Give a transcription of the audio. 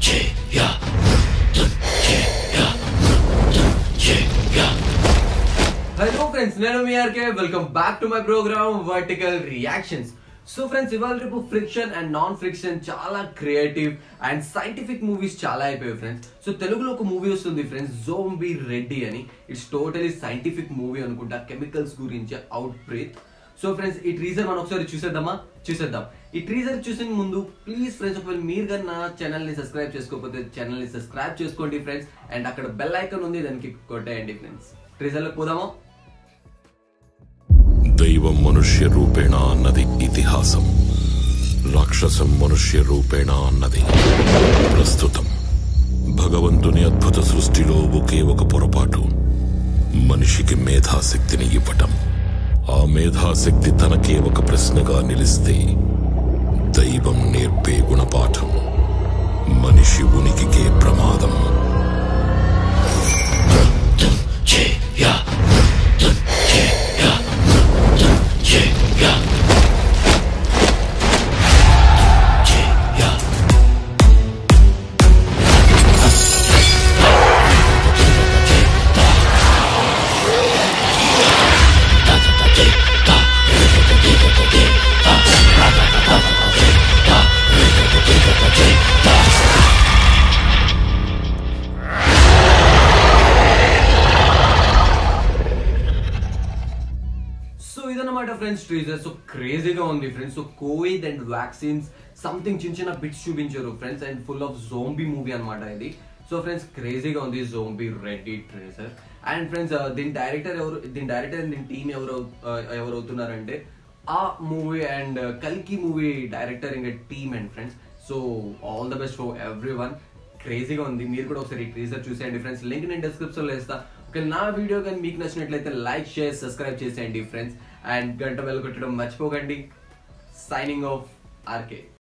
hello friends నేను మీ RK welcome back to my program vertical reactions so friends ఇవాళ రేపు ఫ్రిక్షన్ అండ్ నాన్ ఫ్రిక్షన్ చాలా creative and scientific movies చాలా అయిపోయాయి ఫ్రెండ్స్ సో తెలుగులో ఒక మూవీ వస్తుంది ఫ్రెండ్స్ జోంబీ రెడ్డి అని ఇట్స్ టోటలీ సైంటిఫిక్ మూవీ అనుకుంటా కెమికల్స్ గురించి అవుట్ బ్రీత్ సో ఫ్రెండ్స్ ఈ ట్రీజర్ మనం ఒకసారి చూసేద్దామా చూసేద్దాం ఈ ట్రీజర్ చూసిన ముందు ప్లీజ్ ఫ్రెండ్స్ ఒకవేళ మీరు కానీ నా ఛానల్ ని సబ్స్క్రైబ్ చేసుకోకపోతే ఛానల్ ని సబ్స్క్రైబ్ చేసుకోండి ఫ్రెండ్స్ అండ్ అక్కడ బెల్ ఐకాన్ ఉంది దానికి కొట్టేయండి ఫ్రెండ్స్ ట్రీజర్ లో పోదామా దైవం మనుష్య రూపేణ అన్నది ఇతిహాసం రాక్షసం మనుష్య రూపేణ అన్నది ప్రస్తుతం భగవంతుని అద్భుత సృష్టిలో ఒకే ఒక పొరపాటు మనిషికి మేధాశక్తిని ఇవ్వటం ఆ మేధాశక్తి తనకే ఒక ప్రశ్నగా నిలిస్తే దైవం నేర్పే గుణపాఠం మనిషి ఉనికికే ప్రమాదం సో ఇదన్నమాట ఫ్రెండ్స్ ట్రీజర్ సో క్రేజీగా ఉంది friends so covid and vaccines something చిన్న చిన్న బిట్స్ చూపించారు friends and full of zombie movie అన్నమాట ఇది సో ఫ్రెండ్స్ క్రేజీగా ఉంది zombie Reddy teaser and friends దీని డైరెక్టర్ ఎవరు దీని డైరెక్టర్ దీని టీమ్ ఎవరు uh, ఎవరు అవుతున్నారంటే ఆ మూవీ అండ్ కల్కి మూవీ డైరెక్టర్ ఇంకా team and friends so all the best for everyone క్రేజీగా ఉంది మీరు కూడా ఒకసారి ఈ ట్రీజర్ చూసేయండి ఫ్రెండ్స్ లింక్ నేను డిస్క్రిప్షన్ లో ఇస్తా ఒక నా వీడియో కానీ మీకు నచ్చినట్లయితే లైక్ షేర్ సబ్స్క్రైబ్ చేసేయండి ఫ్రెండ్స్ అండ్ గంట బెల్ కొట్టడం మర్చిపోకండి సైనింగ్ ఆఫ్ ఆర్కే